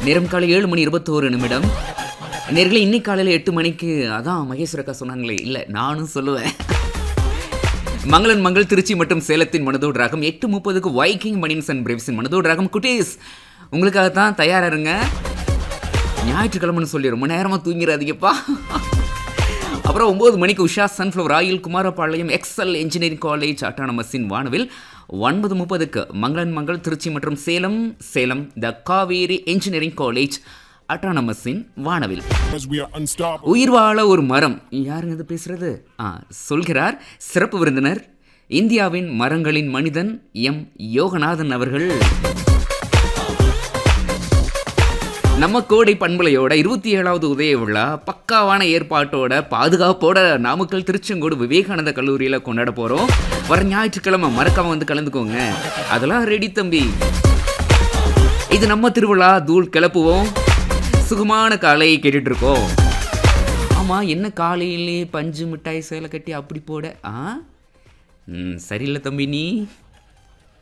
நேரம் காலை ஏழு மணி இருபத்தோரு நிமிடம் நேர்களை இன்னைக்கு காலையில் எட்டு மணிக்கு அதான் மகேஸ்வரக்கா சொன்னாங்களே இல்லை நானும் சொல்லுவேன் மங்களன் மங்கள் திருச்சி மற்றும் சேலத்தின் மனதோடு ராகம் எட்டு முப்பதுக்கு வைக்கிங் மணின்ஸ் அண்ட் பிரேவ்ஸின் மனதோடு ராகம் குட்டீஸ் உங்களுக்காக தான் தயாரா இருங்க ஞாயிற்றுக்கிழமைன்னு சொல்லி ரொம்ப நேரமாக தூங்கிறாதீங்கப்பா அப்புறம் ஒம்பது மணிக்கு Usha sunflower oil Kumarapalayam excel engineering college அட்டானமஸின் வானவில் ஒன்பது முப்பதுக்கு மங்களன் மங்கள் திருச்சி மற்றும் Salem Salem the Kaveri engineering college அட்டானமஸின் வானவில் Because we are unstoppable. உயிர் வாழ ஒரு மரம் யாருங்க இது பேசுறது ஆ சொல்கிறார் சிறப்பு விருந்தினர் இந்தியாவின் மரங்களின் மனிதன் எம் யோகநாதன் அவர்கள் நம்ம கோடை பண்பலையோட இருபத்தி ஏழாவது உதய விழா பக்காவான ஏற்பாட்டோட பாதுகாப்போட நாமக்கல் திருச்செங்கோடு விவேகானந்த கல்லூரியில் கொண்டாட போகிறோம் வர ஞாயிற்றுக்கிழமை மறக்காம வந்து கலந்துக்கோங்க அதெல்லாம் ரெடி தம்பி இது நம்ம திருவிழா தூள் கிளப்புவோம் சுகமான காலையை கேட்டுட்டு இருக்கோம் ஆமா என்ன காலையிலே பஞ்சு மிட்டாய் சேலை கட்டி அப்படி போட ஆ ம் சரியில்லை தம்பி நீ